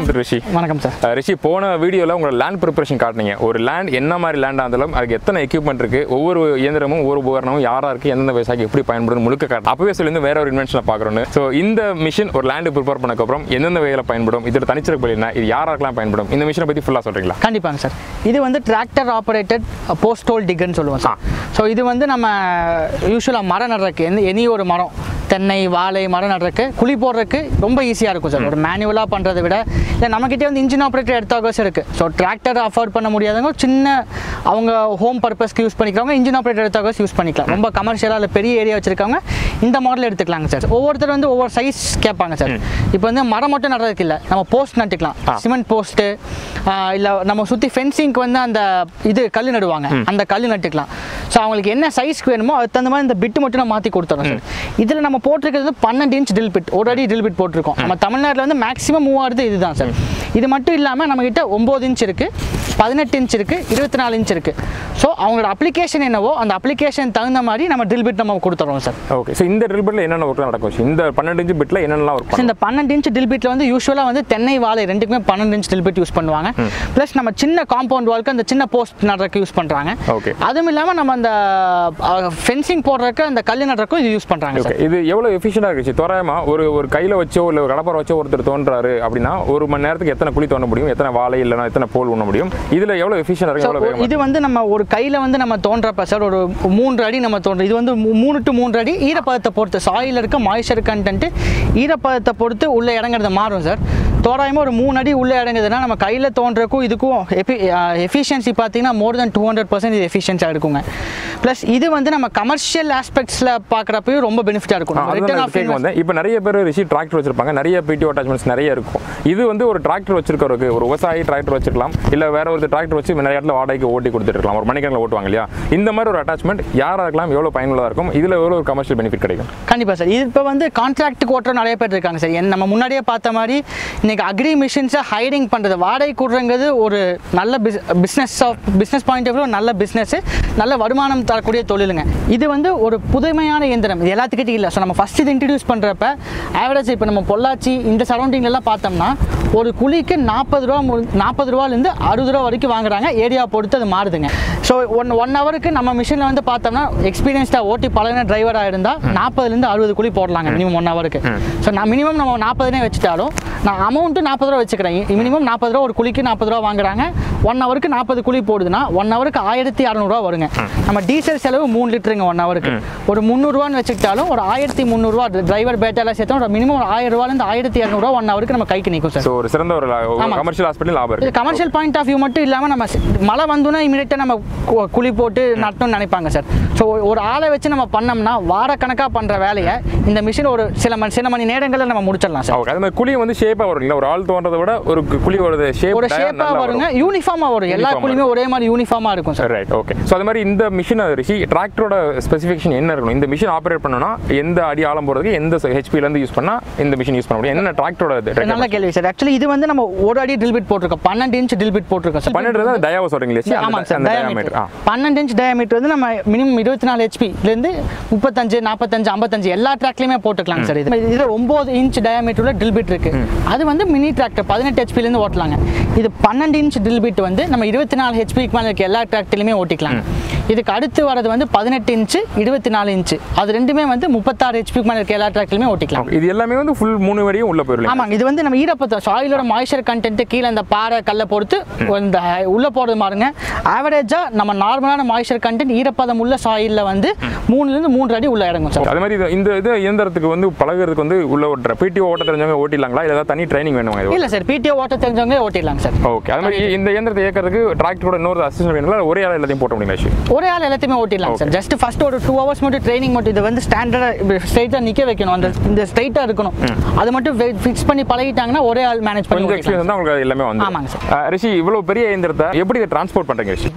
திரு ரிஷி வணக்கம் சார் அஹ் ரிஷி போன வீடியோவில் உங்களோட லேண்ட் ப்ரிப்பரேஷன் காட்டினீங்க ஒரு லேண்ட் என்ன மாதிரி லேண்டாக இருந்தாலும் அதுக்கு எத்தனை எக்யூப்மெண்ட் இருக்குது ஒவ்வொரு இயந்திரமும் ஒவ்வொரு உபகரணமும் யாராக இருக்குது எந்தெந்த விவசாயிக்கு எப்படி பயன்படுது முழுக்க காட்டு அப்பவே சொல்லி வேற ஒரு இன்வென்ஷனை பார்க்குறோன்னு ஸோ இந்த மிஷின் ஒரு லேண்டு ப்ரிப்பேர் பண்ணக்கப்புறம் எந்தெந்த வகையில் பயன்படும் இதோட தனிச்சிறப்பு என்ன இது யாராருக்கெல்லாம் பயன்படும் இந்த மிஷினை பற்றி ஃபுல்லாக சொல்கிறீங்களா கண்டிப்பாங்க சார் இது வந்து டிராக்டர் ஆப்ரேட்டட் போஸ்டோல் டிகர்னு சொல்லுவோம் சார் ஸோ இது வந்து நம்ம யூஸ்வலாக மரம் நடுறதுக்கு எந்த எனி ஒரு மரம் தென்னை வாழை மரம் நடுறதுக்கு குழி போடுறதுக்கு ரொம்ப ஈஸியாக இருக்கும் சார் ஒரு மேனுவலாக பண்ணுறதை விட இல்லை நம்மக்கிட்டே வந்து இன்ஜின் ஆப்ரேட்டர் எடுத்தாகஸ் இருக்குது ஸோ டிராக்டர் அஃபோர்ட் பண்ண முடியாதவங்க சின்ன அவங்க ஹோம் பர்பஸ்க்கு யூஸ் பண்ணிக்கிறவங்க இன்ஜின் ஆப்ரேட்டர் எடுத்தாகஸ் யூஸ் பண்ணிக்கலாம் ரொம்ப கமர்ஷியலாக இல்லை பெரிய ஏரியா வச்சிருக்கவங்க இந்த மாடல் எடுத்துக்கலாங்க சார் ஒவ்வொருத்தர் வந்து ஒவ்வொரு சைஸ் கேட்பாங்க சார் இப்போ வந்து மரம் மட்டும் நடுறதுக்கு இல்லை நம்ம போஸ்ட் நட்டுக்கலாம் சிமெண்ட் போஸ்ட்டு இல்லை நம்ம சுற்றி ஃபென்சிங்க்கு வந்து அந்த இது கல் நடுவாங்க அந்த கல் நட்டுக்கலாம் ஸோ அவங்களுக்கு என்ன சைஸ்க்கு வேணுமோ அதுக்கு தகுந்த மாதிரி இந்த பிட்டு மட்டும் நம்ம மாற்றி கொடுத்துறோம் சார் இதில் நம்ம போட்டிருக்கிறது வந்து பன்னெண்டு இன்ச் ட்ரில் பிட் ஒரு அடி ட்ரில் பிட் போட்டிருக்கோம் நம்ம தமிழ்நாட்டில் வந்து மேக்ஸிமம் மூவ் ஆகுது இதுதான் சார் இது மட்டும் இல்லாமல் நம்மக்கிட்ட ஒம்பது இன்ச் இருக்குது பதினெட்டு இன்ச் இருக்குது இருபத்தி நாலு இன்ச் இருக்குது ஸோ அவங்களோட அப்ளிகேஷன் என்னவோ அந்த அப்ளிகேஷன் தகுந்த மாதிரி நம்ம ட்ரில் பிட் நம்ம கொடுத்துறோம் சார் ஓகே ஸோ இந்த ட்ரில் பிட்டில் என்னென்ன ஒர்க் நடக்கும் ரிஷி? இந்த பன்னெண்டு இன்ச்சு பிட்டில் என்னென்னலாம் ஒர்க் So, இந்த பன்னெண்டு இன்ச் டில் பிட்ல வந்து யூஸ்வலாக வந்து தென்னை வாழை ரெண்டுக்குமே பன்னெண்டு இன்ச் டில் பிட் யூஸ் பண்ணுவாங்க ப்ளஸ் நம்ம சின்ன காம்பவுண்ட் வால்க்கு அந்த சின்ன போஸ்ட் நடுறதுக்கு யூஸ் பண்ணுறாங்க Okay. அதுவும் இல்லாமல் நம்ம அந்த ஃபென்சிங் போடுறதுக்கு அந்த கல் நடுறதுக்கும் இது யூஸ் பண்ணுறாங்க ஓகே இது எவ்வளோ எஃபிஷியண்டாக இருந்துச்சு தோராயமாக ஒரு ஒரு கையில் வச்சோ இல்லை ஒரு கடப்பாரை வச்சோ ஒருத்தர் தோன்றாரு அப்படின்னா ஒரு மணி நேரத்துக்கு எத்தனை குழி தோண்ட முடியும் எத்தனை வாழை இல்லைனா எத்தனை போல் உண்ண முடியும் இதில் எவ்வளோ எஃபிஷியண்டாக இருக்கும் எவ்வளோ வேகமாக இது வந்து நம்ம ஒரு கையில் வந்து நம்ம தோன்றப்ப சார் ஒரு மூன்று அடி நம்ம தோன்ற இது வந்து மூ- மூணு டு மூன்று அடி ஈரப்பதத்தை பொறுத்து சாயில் இருக்க மாய்ச்சர் கண்டென்ட் ஈரப்பதத்தை பொறுத்து உள்ள இடங்கிறது மாறும் சார் தோராயமாக ஒரு மூணு அடி உள்ள இடங்குதுன்னா நம்ம கையில் தோன்றக்கும் இதுக்கும் எஃபி எஃபிஷியன்சி பார்த்தீங்கன்னா more than two hundred percent இது எஃபிஷியன்ஸாக இருக்குங்க ப்ளஸ் இது வந்து நம்ம கமர்ஷியல் ஆஸ்பெக்ட்ஸில் பார்க்குறப்பையும் ரொம்ப பெனிஃபிட்டாக இருக்கும் நம்ம ரிட்டர்ன் ஆஃப் கேட்க வந்தேன் இப்போ நிறைய பேர் ரிஷி டிராக்டர் வச்சிருப்பாங்க நிறைய பிடிஓ அட்டாச்மெண்ட்ஸ் நிறைய இருக்கும் இது வந்து ஒரு டிராக்டர் வச்சிருக்கிறவருக்கு ஒரு விவசாயி டிராக்டர் வச்சிருக்கலாம் இல்லை வேற ஒரு டிராக்டர் வச்சு நிறைய இடத்துல வாடகைக்கு ஓட்டி கொடுத்துட்டு இருக்கலாம் ஒரு மணிக்கணக்கில் ஓட்டுவாங்க இல்லையா இந்த மாதிரி ஒரு அட்டாச்மெண்ட் யாராக இருக்கலாம் எவ்வளோ பயனுள்ளதாக இருக்கும் இதில் எவ்வளோ ஒரு கமர்ஷியல் பெனிஃபிட் கிடைக்கும் கண்டிப்பாக சார் இது இப்போ வந்து கான்ட்ராக்ட்டுக்கு ஓட்டுற நிறைய பேர் இருக்காங்க சார் என் நம்ம முன்னாடியே பார்த்த மாதிரி இன்னைக்கு அக்ரி மிஷின்ஸை ஹைடிங் பண்ணுறது வாடகை கூடுறங்கிறது ஒரு நல்ல பிஸ் business of business point of view நல்ல பிஸ்னஸ் நல்ல வருமானம் தரக்கூடிய தொழிலுங்க இது வந்து ஒரு புதுமையான இயந்திரம் இது எல்லாத்துக்கிட்டும் இல்லை ஸோ நம்ம ஃபஸ்ட் இது இன்ட்ரடியூஸ் பண்ணுறப்ப ஆவரேஜ் இப்போ நம்ம பொள்ளாச்சி இந்த சரௌண்டிங்லலாம் பார்த்தோம்னா ஒரு குழிக்கு நாற்பது ரூபா நாற்பது ரூபாலேருந்து அறுபது ரூபா வரைக்கும் வாங்குறாங்க ஏரியா பொறுத்து அது மாறுதுங்க ஸோ ஒன் ஒன் ஹவருக்கு நம்ம மிஷினில் வந்து பார்த்தோம்னா எக்ஸ்பீரியன்ஸ்டாக ஓட்டி பழகின டிரைவராக இருந்தால் நாற்பதுலேருந்து அறுபது குழி போடலாங்க மினிமம் ஒன் ஹவருக்கு ஸோ நான் மினிமம் நம்ம நாற்பதுனே வச்சுட்டாலும் நான் அமௌண்ட்டு நாற்பது ரூபா வச்சுக்கிறேன் மினிமம் நாற்பது ரூபா ஒரு குழிக்கு நாற்பது ரூபா வாங்குறாங்க ஒன் ஹவருக்கு நாற்பது குழி போடுதுன்னா ஒன் ஹவருக்கு ஆயிரத்தி அறநூறுவா வருங்க நம்ம டீசல் செலவு மூணு லிட்டருங்க ஒன் ஹவருக்கு ஒரு முந்நூறுவான்னு வச்சுக்கிட்டாலும் ஒரு ஆயிரத்தி முந்நூறுவா டிரைவர் பேட்டெல்லாம் சேர்த்தா ஒரு மினிமம் ஒரு ஆயிரம் ரூபாலேருந்து ஆயிரத்தி இரநூறுவா ஒன் ஹவருக்கு நம்ம கைக்கு நிற்கும் சார் ஸோ ஒரு சிறந்த ஒரு ஆமா. கமர்ஷியல் ஹாஸ்பிட்டல் லாபம் இது இருக்கு கமர்ஷியல் பாயிண்ட் ஆஃப் வியூ மட்டும் இல்லாமல் நம்ம சி- மழை வந்தோன்னா இமீடியட்டாக நம்ம கு- குழி போட்டு நட்டணும்னு நினைப்பாங்க சார் ஸோ ஒரு ஆளை வச்சு நம்ம பண்ணோம்னா வாரக்கணக்காக பண்ணுற வேலையை இந்த மிஷின் ஒரு சில மணி சில மணி நேரங்களில் நம்ம முடிச்சிடலாம் சார் ஓகே அது மாதிரி குழி வந்து ஷேப்பாக வரும் இல்லையா ஒரு ஆள் தோன்றதை விட ஒரு கு- குழி ஒரு ஷேப் ஒரு ஷேப்பாக வருங்க யூனிஃபார்மாக வரும் எல்லா Uniform குழியுமே ஒரே மாதிரி யூனிஃபார்மாக இருக்கும் சார் ரைட் ஓகே ஸோ அது மாதிரி இந்த மிஷின் ரிஷி டிராக்டரோட ஸ்பெசிஃபிகேஷன் என்ன இருக்கணும் இந்த மிஷின் ஆப்ரேட் பண்ணணும்னா எந்த அடி ஆழம் போகிறதுக்கு எந்த ஹெச்பிலேருந்து யூஸ் பண்ணால் இந்த மிஷின் யூஸ் பண்ண முடியும் என்னென்ன டிராக்டரோட நல்ல கேள்வி சார் ஆக்சுவலி இது வந்து நம்ம ஒரு அடி ட்ரில் பிட் போட்டிருக்கோம் பன்னெண்டு இன்ச் ட்ரில் பிட் போட்டிருக்கோம் சார் பன்னெண்டு தான் டயாவை சொல்கிறீங்களே ஆமாங்க சார் அந்த டயாமீட்டர் டயாமீட்டர் ஆ பன்னெண்டு இன்ச் டயாமீட்டர் வந்து நம்ம மினிமம் இருபத்தி நாலு ஹெச்பிலேருந்து முப்பத்தஞ்சு நாற்பத்தஞ்சு ஐம்பத்தஞ்சு எல்லா ட்ராக்லையுமே போட்டுக்கலாம் சார் இது இதில் ஒம்பது இன்ச் டயாமீட்டர் உள்ள ட்ரில் பிட் இருக்கு அது வந்து மினி டிராக்டர் பதினெட்டு ஹெச்பிலேருந்து ஓட்டலாங்க இது பன்னெண்டு இன்ச் ட்ரில் பிட் வந்து நம்ம இருபத்தி நாலு ஹெச்பிக்கு மேலே இருக்க எல்லா டிராக்டர்லையுமே ஓட்டிக்கலாம் இதுக்கு அடுத்து வரது வந்து பதினெட்டு இன்ச்சு இருபத்தி நாலு இன்ச்சு அது ரெண்டுமே வந்து முப்பத்தாறு ஹெச்பிக்கு மேலே இருக்க எல்லா டிராக்டர்லையுமே ஓட்டிக்கலாம் இது எல்லாமே வந்து ஃபுல் மூணு வரையும் உள்ள போயிடலாம் ஆமாங்க இது வந்து நம்ம ஈரப்பதம் சாயிலோட மாய்ச்சர் கண்டென்ட் கீழே இந்த பாறை கல்லை பொறுத்து இந்த உள்ள போறது பாருங்க ஆவரேஜா நம்ம நார்மலான மாய்ச்சர் கண்டென்ட் ஈரப்பதம் உள்ள சாயில்ல வந்து மூணுல இருந்து மூன்று அடி உள்ள இறங்கும் சார் அது மாதிரி இது- இந்த இது இயந்திரத்துக்கு வந்து பழகுறதுக்கு வந்து உள்ள ஓட்டுற பிடிஓ ஓட்ட தெரிஞ்சவங்க ஓட்டிடலாங்களா இல்லை ஏதாவது தனி ட்ரைனிங் வேணுமா இது இல்ல சார் பிடிஓ ஓட்ட தெரிஞ்சவங்க ஓட்டிடலாம் சார் ஓகே அது மாதிரி இந்த இயந்திரத்தை இயக்கிறதுக்கு டிராக்டரோட இன்னொரு அசிஸ்டன்ட் வேணுங்களா ஒரே ஆள் எல்லாத்தையும் போட்ட முடியுங்களா ஷி ஒரே ஆள் எல்லாத்தையுமே ஓட்டிடலாம் சார் ஜஸ்ட் ஃபர்ஸ்ட் ஒரு டூ ஹவர்ஸ் மட்டும் ட்ரைனிங் மட்டும் இது வந்து ஸ்டாண்டர்டாக ஸ்ட்ரைட்டாக நிற்க வைக்கணும் அந்த இந்த ஸ்ட்ரைட்டாக இருக்கணும் அது மட்டும் ஃபிக்ஸ் பண்ணி பழகிட்டாங்கன்னா ஒரே ஆள் மேனேஜ் பண்ணி கொஞ்சம் ஓட்டிக்கலாம். எக்ஸ்பீரியன்ஸ் தான் உங்களுக்கு அது எல்லாமே வந்து ஆமாங்க சார். அஹ் ரிஷி இவ்வளவு பெரிய இயந்திரத்தை எப்படி இதை டிரான்ஸ்போர்ட் பண்றீங்க ரிஷி ரொம்ப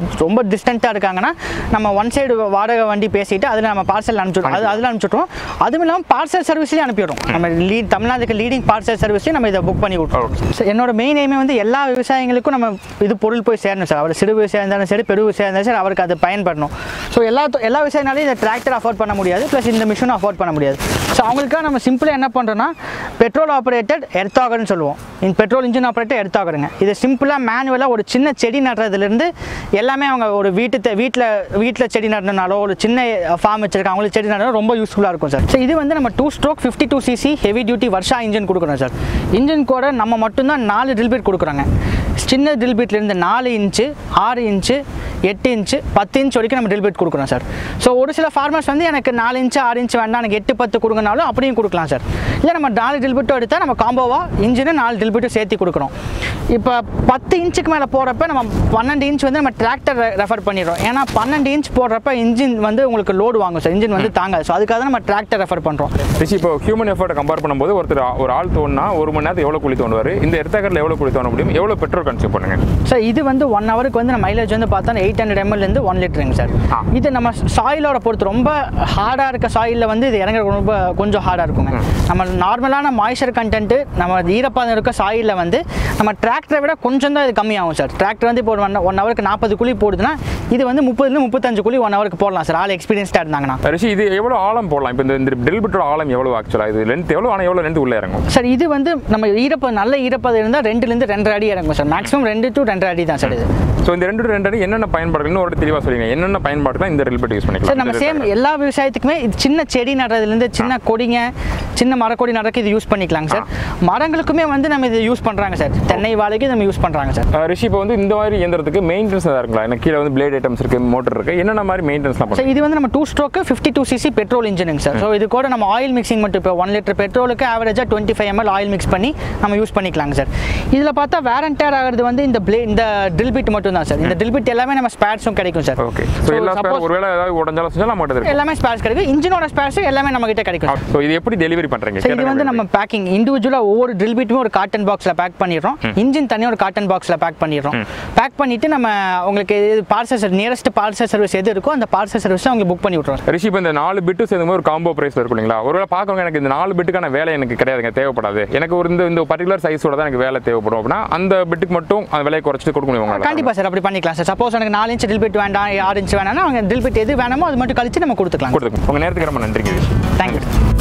டிஸ்டன்ட்டாக இருக்காங்கன்னா நம்ம ஒன் சைடு வாடகை வண்டி பேசிட்டு அதில் நம்ம பார்சல் அனுப்பிச்சுடுவோம் அது அதில் அனுப்பிச்சுட்ருவோம் அதுவும் இல்லாமல் பார்சல் சர்வீஸ்லேயும் அனுப்பிடுறோம் நம்ம லீட் தமிழ்நாட்டுக்கு லீடிங் பார்சல் சர்வீஸ்லேயும் நம்ம இதை புக் பண்ணி விட்ருவோம் So, என்னோட மெயின் எய்மே வந்து எல்லா விவசாயிகளுக்கும் நம்ம இது பொருள் போய் சேரணும் சார் அவர் சிறு விவசாயம் இருந்தாலும் சரி பெரு விவசாயம் இருந்தாலும் சரி அவருக்கு அது பயன்படணும் ஸோ எல்லா எல்லா விவசாயினாலையும் இந்த டிராக்டர் அஃபோர்ட் பண்ண முடியாது ப்ளஸ் இந்த மிஷினும் அஃபோர்ட் பண்ண முடியாது ஸோ அவங்களுக்காக நம்ம சிம்பிளாக என்ன பண்ணுறோன்னா பெட்ரோல் ஆப்ரேட்டட் எர்த்தாகர்னு சொல்லுவோம் இந்த பெட்ரோல் இன்ஜின் ஆப்ரேட்டட் எர்த்தாகருங்க இது சிம்பிளாக மேனுவலாக ஒரு சின்ன செடி நடுறதுலேருந்து எல்லாமே அவங்க ஒரு வீட்டு வீட்டில் வீட்டில் செடி நடணுனாலோ ஒரு சின்ன ஃபார்ம் வச்சிருக்காங்க அவங்களுக்கு செடி நடணும் ரொம்ப யூஸ்ஃபுல்லாக இருக்கும் சார் ஸோ இது வந்து நம்ம two stroke fifty two CC heavy duty வருஷா இன்ஜின் கொடுக்குறோம் சார் இன்ஜின் கூட நம்ம மட்டும்தான் நாலு ட்ரில் பீட் கொடுக்குறோங்க சின்ன ட்ரில் பீட்லேருந்து நாலு இன்ச்சு ஆறு இன்ச்சு எட்டு இன்ச்சு பத்து இன்ச் வரைக்கும் நம்ம ட்ரில் பீட் கொடுக்குறோம் சார் ஸோ ஒரு சில ஃபார்மர்ஸ் வந்து எனக்கு நாலு இன்ச்சு ஆறு இன்ச்சு வேண்டாம் எனக்கு எட்டு பத்து கொடுங்கனாலும் அப்படியும் கொடுக்கலாம் சார் இல்லை நம்ம நாலு ட்ரில் பீட்டும் எடுத்தால் நம்ம காம்போவாக இன்ஜினு நாலு ட்ரில் பீட்டும் சேர்த்து கொடுக்குறோம் இப்போ பத்து இன்ச்சுக்கு மேலே போகிறப்ப நம்ம பன்னெண்டு இன்ச் வந்து நம்ம டிராக்டர் ரெஃபர் பண்ணிடுறோம் ஏன்னா பன்னெண்டு இன்ச் போடுறப்ப இன்ஜின் வந்து உங்களுக்கு லோடு வாங்கும் சார் இன்ஜின் வந்து தாங்காது ஸோ அதுக்காக தான் நம்ம டிராக்டர் ரெஃபர் பண்ணுறோம் ரிஷி இப்போ ஹியூமன் எஃபர்ட்டை கம்பேர் பண்ணும்போது ஒருத்தர் ஆ- ஒரு ஆள் தோணுனா ஒரு மணி நேரத்துக்கு எவ்வளோ குழி தோணுவார் இந்த எர்த்தாக்கரில் எவ்வளோ குழி தோண முடியும் எவ்வளோ பெட்ரோல் கன்சியூம் பண்ணுங்க சார் இது வந்து ஒன் ஹவருக்கு வந்து நம்ம மைலேஜ் வந்து பார்த்தா எயிட் ஹண்ட்ரட் எம்எல்லேருந்து ஒன் லிட்டருங்க சார் ஆ. இது நம்ம சாயிலோட பொறுத்து ரொம்ப ஹார்டாக இருக்க சாயிலில் வந்து இது இறங்குற ரொம்ப கொஞ்சம் ஹார்டாக இருக்குங்க நம்ம நார்மலான மாய்ச்சர் கண்டென்ட்டு நம்ம ஈரப்பதம் இருக்க சாயிலில் வந்து நம்ம டிராக்டரை விட கொஞ்சம் தான் இது கம்மியாகும் சார் டிராக்டர் வந்து இப்போ ஒன் ஒன் ஹவருக்கு நாற்பது குழி போடுதுன்னா இது வந்து முப்பதுலேருந்து முப்பத்தஞ்சு குழி ஒன் ஹவருக்கு போடலாம் சார் ஆள் எக்ஸ்பீரியன்ஸ்டாக இருந்தாங்கன்னா ரிஷி இது எவ்வளோ ஆழம் போடலாம் இப்போ இந்த இந்த ட்ரில் பிட்டோட ஆழம் எவ்வளோ ஆக்சுவலாக இது லென்த் எவ்வளோ ஆனால் எவ்வளோ லென்த் உள்ளே இறங்கும் சார் இது வந்து நம்ம ஈரப்பதம் நல்ல ஈரப்பதம் இருந்தால் ரெண்டுலேருந்து ரெண்டரை அடி இறங்கும் சார் மேக்ஸிமம் ரெண்டு டு ரெண்டரை அடி தான் சார் இது ஸோ இந்த ரெண்டு ரெண்டு அடி என்னென்ன பயன்பாடுகள் இன்னும் ஒரு தெளிவாக சொல்லுங்க என்னென்ன பயன்பாடுகள் இந்த ட்ரில் பிட் யூஸ் சார் நம்ம சேம் பண்ணிக்கலாம் எல்லா விவசாயத்துக்குமே இது சின்ன செடி நடுறதுலேருந்து சின்ன கொடிங்க சின்ன மரக்கொடி நடக்க இது யூஸ் பண்ணிக்கலாங்க சார் மரங்களுக்குமே வந்து நம்ம இது யூஸ் பண்ணுறாங்க சார் தென்னை வாழைக்கு நம்ம யூஸ் பண்ணுறாங்க சார் அஹ் ரிஷி இப்போ வந்து இந்த மாதிரி இயந்திரத்துக்கு மெயின்டெனன்ஸ் தான் இருக்குங்களா எனக்கு கீழே வந்து பிளேட் ஐட்டம்ஸ் இருக்கு மோட்டர் இருக்கு என்னென்ன மாதிரி மெயின்டெனன்ஸ்லாம் சார் பண்ணுங்க இது வந்து நம்ம two stroke fifty two CC petrol இன்ஜினுங்க சார் ஸோ இது கூட நம்ம ஆயில் மிக்சிங் மட்டும் இப்போ ஒன் லிட்டர் பெட்ரோலுக்கு ஆவரேஜாக twenty five ML oil mix பண்ணி நம்ம யூஸ் பண்ணிக்கலாங்க சார் இதில் பார்த்தா வேரண்டேர் ஆகிறது வந்து இந்த பிளே இந்த ட்ரில் பிட் மட்டும் தான் சார் இந்த ட்ரில் பிட் எல்லாமே நம்ம ஸ்பேர்ஸும் கிடைக்கும் சார் ஓகே ஸோ எல்லா spare ஒருவேளை ஏதாவது உடஞ்சாலும் செஞ்சாலும் நம்ம கிட்ட இருக்கு எல்லாமே ஸ்பேர்ஸ் கிடைக்கும் இன்ஜினோட ஸ்பேர்ஸ் எல்லாமே நம்ம கிட்ட கிடைக்கும் சார் ஸோ இது எப்படி டெலிவரி பண்ணுறீங்க ஸோ இது வந்து நம்ம பேக்கிங் இண்டிவிஜுவலாக ஒவ்வொரு ட்ரில் பீட்டுமே ஒரு காட்டன் பாக்ஸில் பேக் பண்ணிடுறோம் இன்ஜின் தனியாக ஒரு காட்டன் பாக்ஸில் பேக் பண்ணிடுறோம் பேக் பண்ணிவிட்டு நம்ம உங்களுக்கு பார்சல் நியரஸ்ட் பார்சல் சர்வீஸ் எது இருக்கோ அந்த பார்சல் சர்வீஸை உங்களுக்கு புக் பண்ணி விட்ருவோம் ரிஷி இப்போ இந்த நாலு பிட்டு சேர்ந்து ஒரு காம்போ பிரைஸ் இருக்கும் இல்லைங்களா ஒருவேளை பார்க்கறவங்க எனக்கு இந்த நாலு பிட்டுக்கான வேலை எனக்கு கிடையாதுங்க தேவைப்படாது எனக்கு ஒரு இந்த இந்த பர்டிகுலர் சைஸோட தான் எனக்கு வேலை தேவைப்படும் அப்படின்னா அந்த பிட்டுக்கு மட்டும் அந்த விலையை குறைச்சிட்டு கொடுக்க முடியும் உங்களால? கண்டிப்பாக சார் அப்படி பண்ணிக்கலாம் சார் சப்போஸ் எனக்கு நாலு இன்ச் ட்ரில் பீட் வேண்டாம் ஆறு இன்ச் வேணாம்னா அவங்க ட்ரில் பீட் எது வேணுமோ அது மட்டும் கழிச்சு நம்ம கொடுத்துக்கலாம் கொடுத்துக்கோங்க உங்கள் நேரத்துக்கு ரொம்ப நன்றிங்க ரிஷி தேங்க்யூ